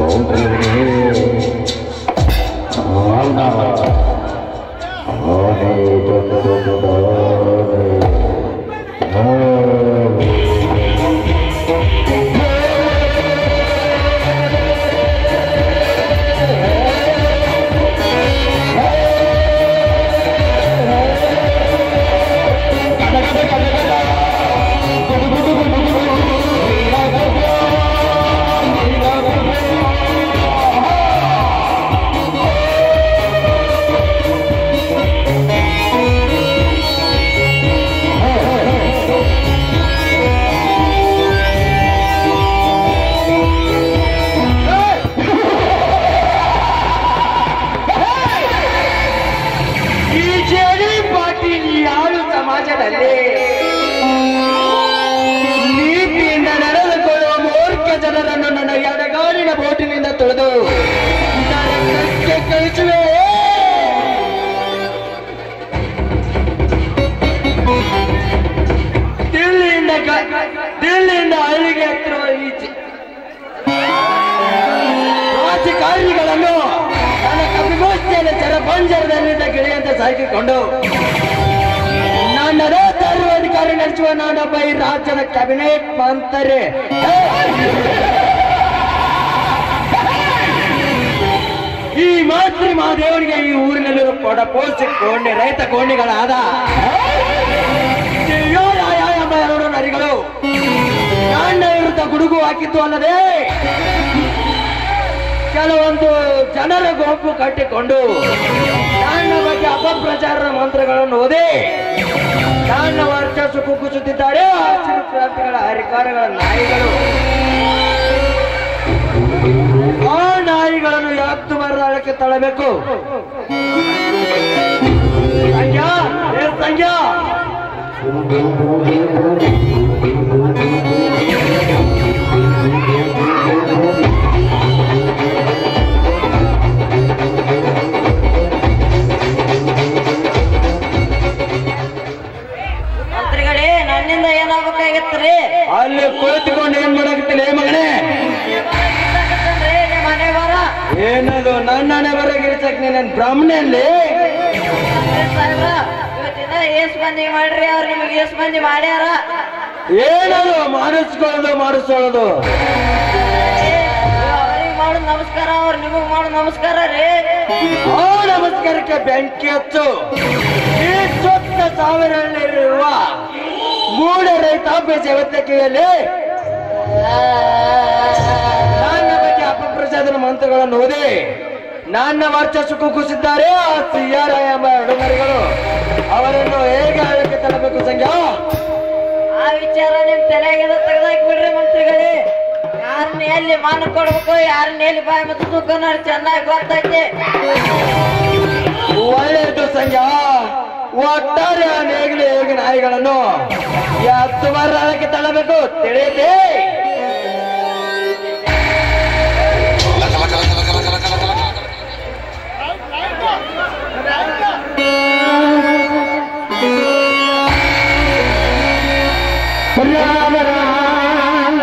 ಈ ಜೇಡಿ ಪಾಟೀಲ್ ಯಾರು ಸಮಾಜದಲ್ಲಿ ನೀತಿಯಿಂದ ನಡೆದುಕೊಳ್ಳುವ ಮೂರ್ಖ ಜನರನ್ನು ನನ್ನ ಎಡಗಾಲಿನ ಬೋಟಿನಿಂದ ತುಳಿದು ನರಕಕ್ಕೆ ಕಳಿಸುವೆ ದಿಲ್ಲಿಯಿಂದ ಗ- ದಿಲ್ಲಿಯಿಂದ ಹಳ್ಳಿಗೆ ಹತ್ತಿರುವ ಈ ಜಿ- ರಾಜಕಾರಣಿಗಳನ್ನು ನನ್ನ ಕಪಿಗೋಷ್ಠಿಯಲ್ಲಿ ಚರಪಂಜರದಲ್ಲಿದ್ದ ಗಿಳಿಯಂತೆ ಸಾಕಿಕೊಂಡು ನನ್ನದೇ ಸರ್ವಾಧಿಕಾರಿ ನಡೆಸುವ ನಾನೊಬ್ಬ ಈ ರಾಜ್ಯದ ಕ್ಯಾಬಿನೆಟ್ ಮಂತ್ರಿ ಈ ಮಾತೃ ಮಹಾದೇವನಿಗೆ ಈ ಊರಿನಲ್ಲಿರುವ ಕೊಡ ಪೋಷಕ ಕೋಣೆ ರೈತ ಕೋಣಿಗಳಾದ ದಿವ್ಯೋದಯ ಎಂಬ ಎರಡು ನರಿಗಳು ನನ್ನ ವಿರುದ್ಧ ಗುಡುಗು ಹಾಕಿದ್ದು ಅಲ್ಲದೆ ಕೆಲವೊಂದು ಜನರ ಗುಂಪು ಕಟ್ಟಿಕೊಂಡು ನನ್ನ ಬಗ್ಗೆ ಅಪಪ್ರಚಾರದ ಮಂತ್ರಗಳನ್ನು ಓದಿ ನನ್ನ ವರ್ಚಸ್ಸು ಕುಗ್ಗಿಸುತ್ತಿದ್ದಾರೆ ಹಸಿರು ಕ್ರಾಂತಿಗಳ ಹರಿಕಾರಗಳ ನಾಯಿಗಳು ಆ ನಾಯಿಗಳನ್ನು ಯಾತ್ತು ಮರದಾಳಕ್ಕೆ ತಳಬೇಕು ಸಂಜ್ಞಾ ಏ ಸಂಜ್ಞಾ ಮಂತ್ರಿಗಳೇ ನನ್ನಿಂದ ಏನಾಗಬೇಕಾಗಿತ್ರಿ ಅಲ್ಲಿ ಕುಳಿತುಕೊಂಡು ಏನ್ ಮಾಡಕತ್ತಿಲ್ಲ ಏ ಮಗನೇ ನಿಮ್ಮ ಮನೆ ಬರ ಏನದು ನನ್ನನೆ ಬರಗಿರ್ಸಕ್ ನೀನ್ ಬ್ರಾಹ್ಮಣಲ್ಲಿ ಸಾಹೇಬ್ರ ಇವತ್ತಿನ ಏಸ್ ಮಂದಿ ಮಾಡ್ರಿ ಅವ್ರು ನಿಮಗೆ ಏಸ್ ಮಂದಿ ಮಾಡ್ಯಾರ ಏನದು ಮಾಡಿಸ್ಕೊಳ್ಳೋದು ಮಾಡಿಸ್ಕೊಳ್ಳೋದು ಅವ್ರಿಗೆ ಮಾಡೋದು ನಮಸ್ಕಾರ ಅವ್ರು ನಿಮಗ್ ಮಾಡೋದು ನಮಸ್ಕಾರ ರೀ ಆ ನಮಸ್ಕಾರಕ್ಕೆ ಬೆಂಕಿ ಹಚ್ಚು ಈ ಸ್ವತ್ತ ಸಾವಿರಲ್ಲಿರುವ ಮೂಢ ರೈತಾಪಿ ಜಗತ್ತಕ್ಕಿಯಲ್ಲಿ ನನ್ನ ಬಗ್ಗೆ ಅಪಪ್ರಚಾರದ ಮಂತ್ರಗಳನ್ನು ಓದಿ ನನ್ನ ವರ್ಚಸ್ಸು ಕುಗ್ಗಿಸಿದ್ದಾರೆ ಆ ಸಿಯಾರಾಯ ಎಂಬ ಅಡುಮರಿಗಳು ಅವರನ್ನು ಹೇಗೆ ಆಳಕ್ಕೆ ತರಬೇಕು ಸಂಖ್ಯಾ ಆ ವಿಚಾರ ನಿಮ್ ತಲೆಯಾಗೆಲ್ಲ ತೆಗೆದಾಕಿ ಬಿಡ್ರಿ ಮಂತ್ರಿಗಳೇ ಯಾರನ್ನ ಎಲ್ಲಿ ಮಾನ ಕೊಡ್ಬೇಕು ಯಾರನ್ನ ಎಲ್ಲಿ ಬಾಯಿ ಮತ್ತು ತೂಕ ನೋಡಿ ಚೆನ್ನಾಗಿ ಗೊತ್ತೈತಿ ಒಳ್ಳೆಯದು ಸಂಖ್ಯಾ ಒಟ್ಟಾರೆ ಆ ನೇಗಿಲು ಹೇಗೆ ನಾಯಿಗಳನ್ನು ಎತ್ತು ಮರಕ್ಕೆ ತಳ್ಳಬೇಕು ತಿಳಿಯುತ್ತೆ ರಾಮ ರಾಮ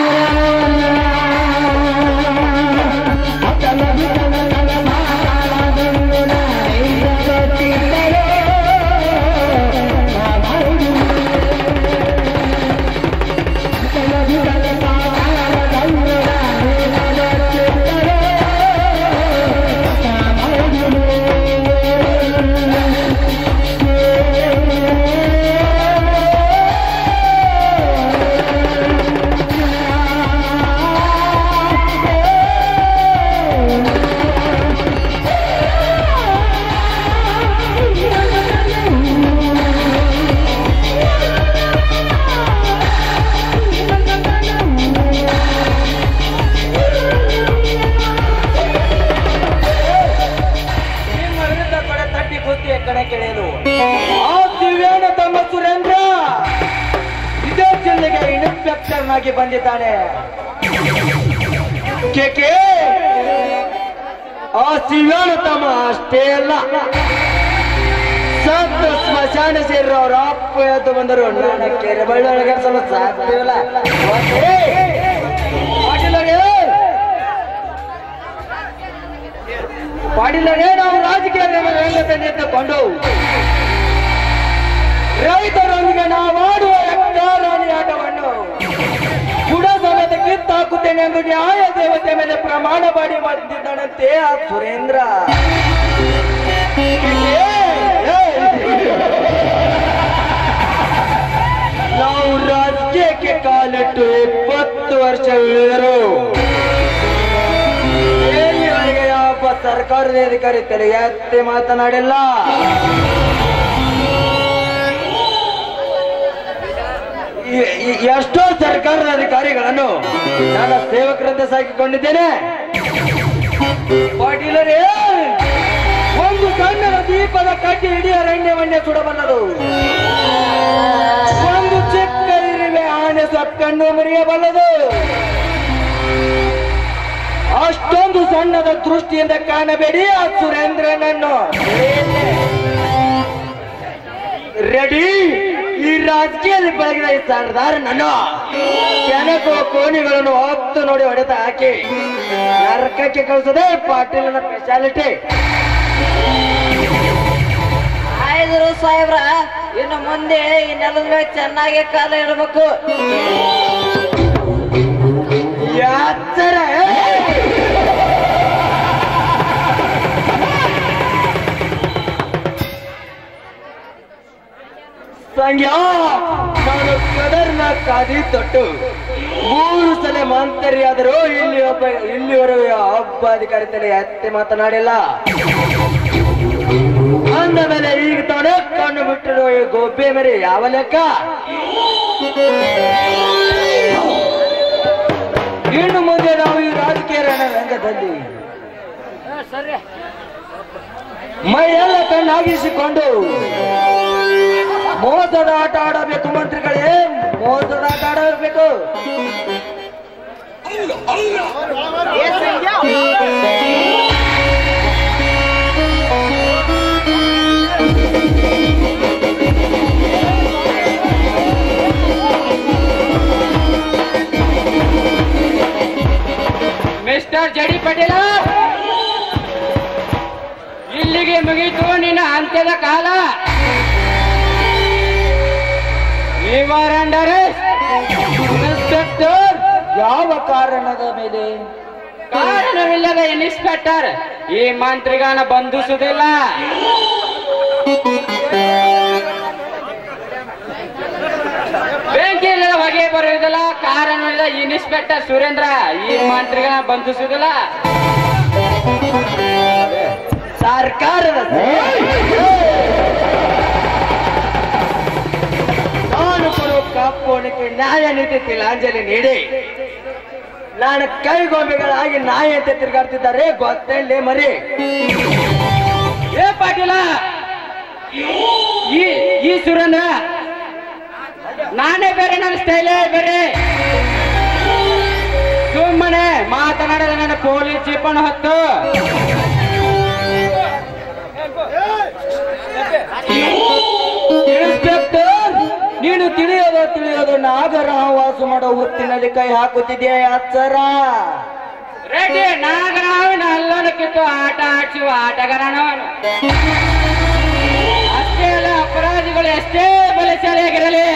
ನಿಮ್ಮ ವಿರುದ್ಧ ಕೊಡ ತಟ್ಟಿ ಕುಸ್ತಿಯ ಕಡೆ ಕೆಳೆಯಲು ಆ ದಿವ್ಯಾನ ತಮ್ಮ ಸುರೇಂದ್ರ ಇದೇ ಜಿಲ್ಲೆಗೆ ಇನ್ಸ್ಪೆಕ್ಟರ್ ಆಗಿ ಬಂದಿದ್ದಾನೆ ಕೇಕೆ ಆ ದಿವ್ಯಾನ ತಮ್ಮ ಅಷ್ಟೇ ಅಲ್ಲ ಸತ್ತು ಸ್ಮಶಾನ ಸೇರಿರೋರ ಅಪ್ಪ ಎದ್ದು ಬಂದರು ನನ್ನ ಕೆರೆ ಬಳ್ಳೊಳಗೆ ಸ್ವಲ್ಪ ಸಾಧ್ಯವಿಲ್ಲ ಪಾಟೀಲರೇ, ಪಾಟೀಲರೇ ನಾವು ರಾಜಕೀಯ ರಂಗத்தை ನಿಂತುಕೊಂಡು ರೈತರೊಂದಿಗೆ ನಾವಾಡುವ ಯಕ್ಷಗಾನಿ ಆಟವನ್ನು ಬುಡ ಸಮೇತ ಕಿತ್ತಾಕುತ್ತೇನೆ ಎಂದು ನ್ಯಾಯ ದೇವತೆ ಮೇಲೆ ಪ್ರಮಾಣ ಮಾಡಿ ಬಂದಿದ್ದಾನಂತೆ ಆ ಸುರೇಂದ್ರ ನಾವು ರಾಜಕೀಯಕ್ಕೆ ಕಾಲಿಟ್ಟು ಇಪ್ಪತ್ತು ವರ್ಷ ಉಳಿದರು ಎಲ್ಲಿವರೆಗೆ ಯಾವ ಸರ್ಕಾರದ ಅಧಿಕಾರಿ ತಲೆ ಎತ್ತಿ ಮಾತನಾಡಿಲ್ಲ ಈ- ಈ- ಎಷ್ಟೋ ಸರ್ಕಾರದ ಅಧಿಕಾರಿಗಳನ್ನು ನನ್ನ ಸೇವಕರಂತೆ ಸಾಕಿಕೊಂಡಿದ್ದೇನೆ ಪಾಟೀಲರೇ ಒಂದು ಸಣ್ಣದ ದೀಪದ ಕಟ್ಟಿ ಇಡೀ ಅರಣ್ಯವನ್ನೇ ಸುಡಬಲ್ಲದು ಒಂದು ಚಿಕ್ಕ ಇರುವೆ ಆನೆ ಸೊಕ್ಕನ್ನು ಮುರಿಯಬಲ್ಲದು ಅಷ್ಟೊಂದು ಸಣ್ಣದ ದೃಷ್ಟಿಯಿಂದ ಕಾಣಬೇಡಿ ಆ ಸುರೇಂದ್ರನನ್ನು ರೆಡಿ ಈ ರಾಜಕೀಯದಲ್ಲಿ ಬೆಳಗಿದ ಈ ಸರ್ದಾರನನ್ನು ಕೆನಕೋ ಕೋಣಿಗಳನ್ನು ಹೊತ್ತು ನೋಡಿ ಹೊಡೆತ ಹಾಕಿ ನರಕಕ್ಕೆ ಕಳಿಸೋದೇ ಪಾಟೀಲನ ಸ್ಪೆಷಾಲಿಟಿ ಆಯ್ದರು ಸಾಹೇಬ್ರ ಇನ್ನು ಮುಂದೆ ಈ ನೆಲದ ಮೇಲೆ ಚೆನ್ನಾಗಿ ಕಾಲ ಇಡಬೇಕು ಯಾತ್ತರ ಸಂಜ್ಞಾ ನಾನು ಕದರ್ನ ಕಾದಿ ತೊಟ್ಟು ಮೂರು ಸಲ ಮಂತ್ರಿಯಾದರೂ ಇಲ್ಲಿ ಒಬ್ಬ ಇಲ್ಲಿವರೆಗೂ ಒಬ್ಬ ಅಧಿಕಾರಿ ತಲೆ ಎತ್ತಿ ಮಾತನಾಡಿಲ್ಲ ಅಂದ ಮೇಲೆ ಈಗ ತಾನೇ ಕಣ್ಣು ಬಿಟ್ಟಿರೋ ಈ ಗೋಬೆ ಮರಿ ಯಾವ ಲೆಕ್ಕ ಇನ್ನು ಮುಂದೆ ನಾವು ಈ ರಾಜಕೀಯ ರಂಗದಲ್ಲಿ ಮೈಯೆಲ್ಲ ಕಣ್ಣಾಗಿಸಿಕೊಂಡು ಮೋಸದ ಆಟ ಆಡಬೇಕು ಮಂತ್ರಿಗಳೇ ಮೋಸದ ಆಟ ಆಡಬೇಕು ಮಿಸ್ಟರ್ ಜಡಿ ಪಟೇಲ ಇಲ್ಲಿಗೆ ಮುಗೀತು ನಿನ್ನ ಅಂತ್ಯದ ಕಾಲ ಇವರ್ ಅಂಡರ್ ಇನ್ಸ್ಪೆಕ್ಟರ್ ಯಾವ ಕಾರಣದ ಮೇಲೆ ಕಾರಣವಿಲ್ಲದ ಇನ್ಸ್ಪೆಕ್ಟರ್ ಈ ಮಂತ್ರಿಗಾನ ಬಂಧಿಸುವುದಿಲ್ಲ ಬೆಂಕಿ ಇಲ್ಲದ ಹೊಗೆ ಬರುವುದಿಲ್ಲ ಕಾರಣವಿಲ್ಲದ ಇನ್ಸ್ಪೆಕ್ಟರ್ ಸುರೇಂದ್ರ ಈ ಮಂತ್ರಿಗಾನ ಬಂಧಿಸುವುದಿಲ್ಲ ಸರ್ಕಾರದ ನಾನು ಕೊಡುವ ಕಾಪೋಣಕ್ಕೆ ನ್ಯಾಯ ನೀತಿ ತಿಲಾಂಜಲಿ ನೀಡಿ ನಾನು ಕೈಗೊಂಬೆಗಳಾಗಿ ನಾಯಿಯಂತೆ ತಿರುಗಾಡ್ತಿದ್ದಾರೆ ಗೊತ್ತೇಳಿ ಮರಿ ಏ ಪಾಟೀಲ ಈ ಈ ಸುರೇಂದ್ರ ನಾನೇ ಬೇರೆ ನನ್ನ ಸ್ಟೈಲೇ ಬೇರೆ ಸುಮ್ಮನೆ ಮಾತನಾಡದ ನನ್ನ ಪೊಲೀಸ್ ಜೀಪನ್ನು ಹೊತ್ತು ಇನ್ಸ್ಪೆಕ್ಟರ್ ನೀನು ತಿಳಿಯೋದು ತಿಳಿಯೋದು ನಾಗರ ವಾಸ ಮಾಡೋ ಹೊತ್ತಿನಲ್ಲಿ ಕೈ ಹಾಕುತ್ತಿದೆಯಾ ಅಚ್ಚರ ರೆಡ್ಡಿ ನಾಗರಾವಿನ ಅಲ್ಲೋನ ಕಿತ್ತು ಆಟ ಆಡ್ಸುವ ಆಟಗಾರನವನು ಅಷ್ಟೇ ಅಲ್ಲ ಅಪರಾಧಿಗಳು ಎಷ್ಟೇ ಬಲಶಾಲಿಯಾಗಿರಲಿ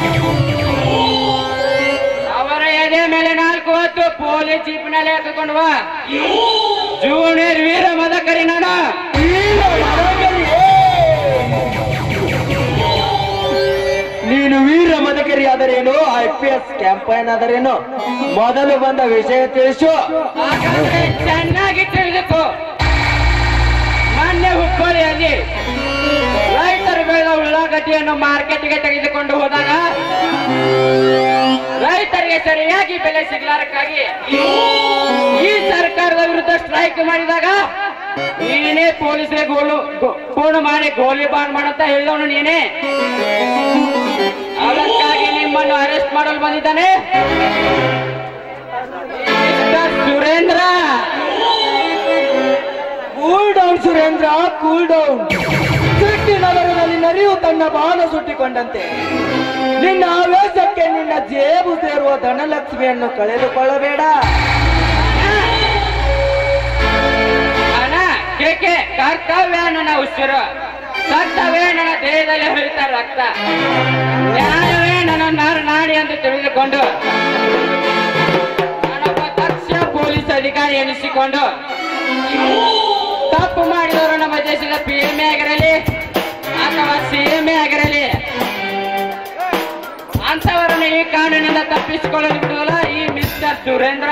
ಅವರ ಎದೆ ಮೇಲೆ ನಾಲ್ಕು ಹೊತ್ತು ಪೊಲೀಸ್ ಜೀಪ್ನಲ್ಲಿ ಹಾಕಿಕೊಂಡು ಬಾ ಜೂನಿಯರ್ ವೀರ ಮದಕರಿ ನಾನು ನೀನು ವೀರ ಮದಕರಿ ಆದರೇನು ಐ ಪಿ ಎಸ್ ಕ್ಯಾಂಪೈನ್ ಆದರೇನು ಮೊದಲು ಬಂದ ವಿಷಯ ತಿಳಿಸು ಹಾಗಾದ್ರೆ ಚೆನ್ನಾಗಿ ತಿಳಿದುಕೋ ಮೊನ್ನೆ ಹುಬ್ಬಳ್ಳಿಯಲ್ಲಿ ರೈತರು ಬೆಳೆದ ಉಳ್ಳಾಗಡ್ಡಿಯನ್ನು ಮಾರ್ಕೆಟ್ಗೆ ತೆಗೆದುಕೊಂಡು ಹೋದಾಗ ರೈತರಿಗೆ ಸರಿಯಾಗಿ ಬೆಲೆ ಸಿಗ್ಲಾರಕ್ಕಾಗಿ ಈ ಸರ್ಕಾರದ ವಿರುದ್ಧ ಸ್ಟ್ರೈಕ್ ಮಾಡಿದಾಗ ನೀನೇ ಪೊಲೀಸರಿಗೆ ಗೋಳು ಗೋ- ಫೋನ್ ಮಾಡಿ ಗೋಲಿ ಬಾಂಡ್ ಮಾಡಂತ ಹೇಳಿದವನು ನೀನೇ ಅದಕ್ಕಾಗಿ ನಿಮ್ಮನ್ನು ಅರೆಸ್ಟ್ ಮಾಡಲು ಬಂದಿದ್ದಾನೆ mister Surendra cool down Surendra cool down ಸಿಟ್ಟಿ ನಗರದಲ್ಲಿ ನರಿಯು ತನ್ನ ಬಾಣ ಸುಟ್ಟಿಕೊಂಡಂತೆ ನಿನ್ನ ಆವೇಶಕ್ಕೆ ನಿನ್ನ ಜೇಬು ಸೇರುವ ಧನಲಕ್ಷ್ಮಿಯನ್ನು ಕಳೆದುಕೊಳ್ಳಬೇಡ ಅಣ್ಣ ಕೇಕೆ ಕರ್ತವ್ಯ ನನ್ನ ಉಸಿರು ಸತ್ಯವೇ ನನ್ನ ದೇಹದಲ್ಲಿ ಹರಿತ ರಕ್ತ ನ್ಯಾಯವೇ ನನ್ನ ನಾರು ನಾಡಿ ಅಂತ ತಿಳಿದುಕೊಂಡು ನಾನೊಬ್ಬ ದಕ್ಷ ಪೊಲೀಸ್ ಅಧಿಕಾರಿ ಎನಿಸಿಕೊಂಡು ತಪ್ಪು ಮಾಡಿದವರು ನಮ್ಮ ದೇಶದ ಪಿ ಎಂ ಎ ಆಗಿರಲಿ ಅಥವಾ ಸಿ ಎಂ ಎ ಆಗಿರಲಿ ಅಂತವರನ್ನು ಈ ಕಾನೂನಿಂದ ತಪ್ಪಿಸಿಕೊಳ್ಳಲು ಬಿಡುವಲ್ಲ ಈ ಮಿಸ್ಟರ್ ಸುರೇಂದ್ರ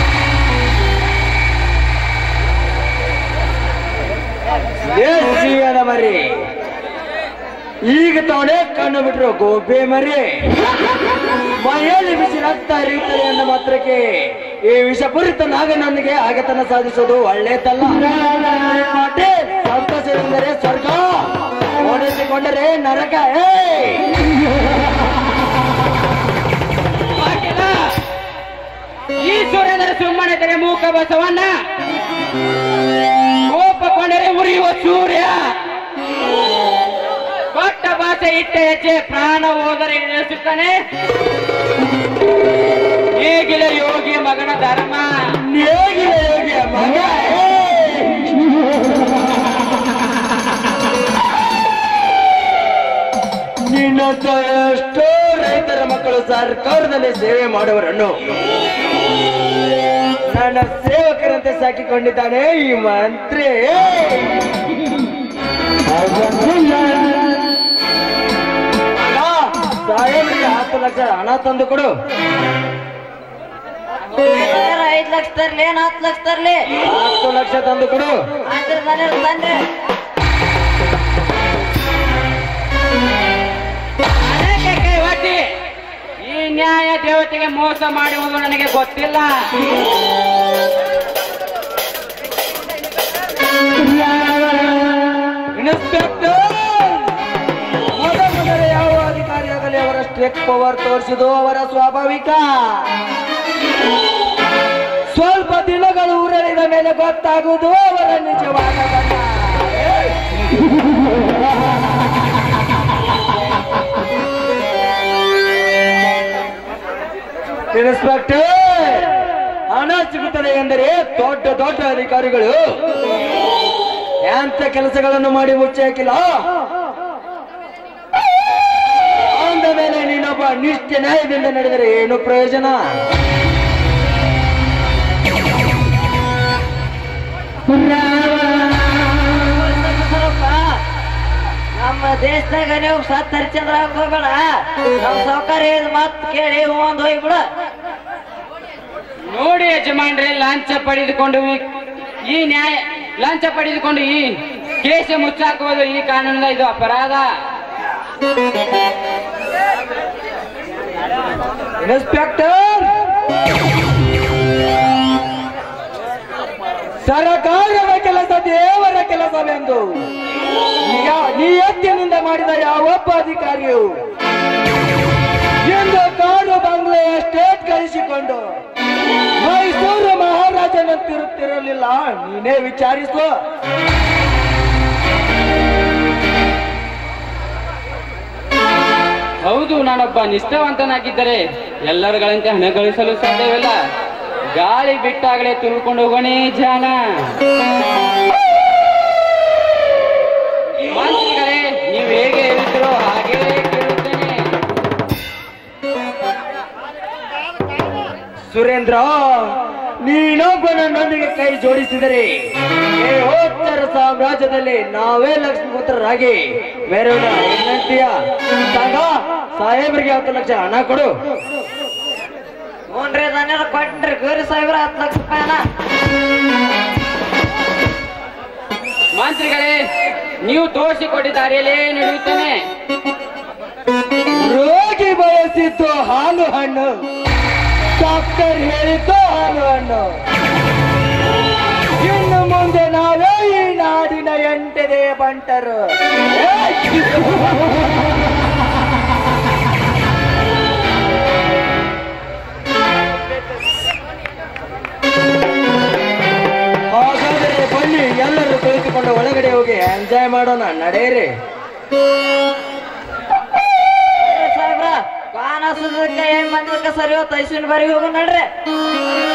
ಏ ಜೀವನ ಮರಿ ಈಗ ತವಣೆ ಕಣ್ಣು ಬಿಟ್ರು ಗೋಬೆ ಮರಿ ಮನೆಯಲ್ಲಿ ಬಿಸಿ ರಕ್ತ ಹರಿಯುತ್ತದೆ ಎಂದ ಮಾತ್ರಕ್ಕೆ ಈ ವಿಷಪೂರಿತ ನಾಗನೊಂದಿಗೆ ಆಗತನ ಸಾಧಿಸುವುದು ಒಳ್ಳೆಯದಲ್ಲ ಮತ್ತೆ ಸಂತೋಷವೆಂದರೆ ಸ್ವರ್ಗ ಓಡಿಸಿಕೊಂಡರೆ ನರಕ ಏ ಪಾಟೀಲ ಈ ಸುರೇಂದ್ರ ಸುಮ್ಮನೆ ಇದ್ದರೆ ಮೂಕ ಬಸವಣ್ಣ ಕೋಪಕೊಂಡರೆ ಉರಿಯುವ ಸೂರ್ಯ ಕೊಟ್ಟ ಭಾಷೆ ಇಟ್ಟ ಹೆಜ್ಜೆ ಪ್ರಾಣ ಹೋದರೆ ನಿಲ್ಲಿಸುತ್ತಾನೆ ಈಗಿನ ಯೋಗಿ ಮಗನ ಧರ್ಮ ನೇಗಿಲ ಯೋಗಿಯ ಮಗ ಏ ನಿನ್ನಂತ ಎಷ್ಟೋ ರೈತರ ಮಕ್ಕಳು ಸರ್ಕಾರದಲ್ಲಿ ಸೇವೆ ಮಾಡುವರನ್ನು ನನ್ನ ಸೇವಕರಂತೆ ಸಾಕಿಕೊಂಡಿದ್ದಾನೆ ಈ ಮಂತ್ರಿ ಅಣ್ಣ, ಸಾಹೇಬ್ರಿಗೆ ಹತ್ತು ಲಕ್ಷ ಹಣ ತಂದು ಕೊಡು ಐದ್ ಲಕ್ಷ ತರ್ಲಿ ಏನ್ ಹತ್ತು ಲಕ್ಷ ತರ್ಲಿ ಹತ್ತು ಲಕ್ಷ ತಂದು ಕೊಡು ಅಂದ್ರೆ ಮನೆ ತಂದೆ ಅದಕ್ಕೆ ಕೈ ಒಡ್ಡಿ ಈ ನ್ಯಾಯ ದೇವತೆಗೆ ಮೋಸ ಮಾಡುವುದು ನನಗೆ ಗೊತ್ತಿಲ್ಲ ಇನ್ಸ್ಪೆಕ್ಟರ್ ಮೊದ ಮೊದಲೇ ಯಾವ ಅಧಿಕಾರಿಯಾಗಲಿ ಅವರ ಸ್ಟೇಟ್ ಪವರ್ ತೋರಿಸುವುದು ಅವರ ಸ್ವಾಭಾವಿಕ ಸ್ವಲ್ಪ ದಿನಗಳು ಉರಳಿದ ಮೇಲೆ ಗೊತ್ತಾಗುವುದು ಅವರ ನಿಜವಾದ ಬಣ್ಣ ಇನ್ಸ್ಪೆಕ್ಟರ್ ಹಣ ಸಿಗುತ್ತದೆ ಎಂದರೆ ದೊಡ್ಡ ದೊಡ್ಡ ಅಧಿಕಾರಿಗಳು ಎಂತ ಕೆಲಸಗಳನ್ನು ಮಾಡಿ ಮುಚ್ಚಿ ಹಾಕಿಲ್ಲ ಅಂದ ಮೇಲೆ ನೀನೊಬ್ಬ ನಿಷ್ಠ ನ್ಯಾಯದಿಂದ ನಡೆದರೆ ಏನು ಪ್ರಯೋಜನ ಸ್ವಲ್ಪ ನಮ್ಮ ದೇಶದಾಗ ನೀವು ಸತ್ ಹರಿಚಂದ್ರ ಹೋಗ್ಬೇಡ ನಮ್ಮ ಸೌಕರ್ಯ ಹೇಳಿದ ಮಾತು ಕೇಳಿ ಹೂ ಒಂದ್ ಹೋಗ್ಬಿಡ ನೋಡಿ ಯಜಮಾನ್ರೆ ಲಂಚ ಪಡೆದುಕೊಂಡು ಈ- ಈ ನ್ಯಾಯ ಲಂಚ ಪಡೆದುಕೊಂಡು ಈ ಕೇಸ ಮುಚ್ಚಾಕುವುದು ಈ ಕಾನೂನಿಂದ ಇದು ಅಪರಾಧ ಇನ್ಸ್ಪೆಕ್ಟರ್ ಸರಕಾರದ ಕೆಲಸ ದೇವರ ಕೆಲಸವೆಂದು ಈಗ ನಿಯತ್ತಿನಿಂದ ಮಾಡಿದ ಯಾವೊಬ್ಬ ಅಧಿಕಾರಿಯು ಎಂದು ಕಾಡು ಬಂಗ್ಲೆಯ ಸ್ಟೇಟ್ ಕಳಿಸಿಕೊಂಡು ಮೈಸೂರು ಮಹಾರಾಜನಂತಿರುತ್ತಿರಲಿಲ್ಲ ನೀನೇ ವಿಚಾರಿಸು ಹೌದು ನಾನೊಬ್ಬ ನಿಷ್ಠಾವಂತನಾಗಿದ್ದರೆ ಎಲ್ಲರುಗಳಂತೆ ಹಣ ಗಳಿಸಲು ಸಾಧ್ಯವಿಲ್ಲ ಗಾಳಿ ಬಿಟ್ಟಾಗಲೇ ತುಳ್ಕೊಂಡು ಹೋಗೋಣೇ ಜಾಣ ಮಂತ್ರಿಗಳೇ ನೀವು ಹೇಗೆ ಹೇಳ್ತೀರೋ ಹಾಗೇ ಕೇಳುತ್ತೇನೆ ಸುರೇಂದ್ರ ನೀನೊಬ್ಬ ನನ್ನೊಂದಿಗೆ ಕೈ ಜೋಡಿಸಿದರೆ ಈ ಹೋತ್ತರ ಸಾಮ್ರಾಜ್ಯದಲ್ಲಿ ನಾವೇ ಲಕ್ಷ್ಮೀಪುತ್ರರಾಗಿ ಮೆರೋಣ ಏನಂತೀಯ ಸಂಘ ಸಾಹೇಬರಿಗೆ ಹತ್ತು ಲಕ್ಷ ಹಣ ಕೊಡು ಹ್ಞೂನ್ರಿ ದನ್ಯರ ಕೊಟ್ರಿ ಗೌರಿ ಸಾಹೇಬ್ರ ಹತ್ತು ಲಕ್ಷ ರೂಪಾಯಿನ ಮಂತ್ರಿಗಳೇ ನೀವು ತೋರಿಸಿಕೊಟ್ಟಿದ್ದ ದಾರಿಯಲ್ಲೇ ನಡೆಯುತ್ತೇನೆ ರೋಗಿ ಬಯಸಿದ್ದು ಹಾಲು ಹಣ್ಣು ಡಾಕ್ಟರ್ ಹೇಳಿದ್ದು ಹಾಲು ಹಣ್ಣು ಇನ್ನು ಮುಂದೆ ನಾವೇ ಈ ನಾಡಿನ ಎಂಟನೇ ಬಂಟರು ಹಾಗಾದರೆ ಬನ್ನಿ ಎಲ್ಲರೂ ಕುಳಿತುಕೊಂಡು ಒಳಗಡೆ ಹೋಗಿ ಎಂಜಾಯ್ ಮಾಡೋಣ ನಡೆಯಿರಿ ಸಾಹೇಬ್ರ ಕಾನಸದಕ್ಕೆ ಏನ್ ಮಂದಿದಕ್ಕೆ ಸರಿ ಹೋತ್ ಐಸಿನ ಬರಿಗೆ ಹೋಗು ನಡ್ರಿ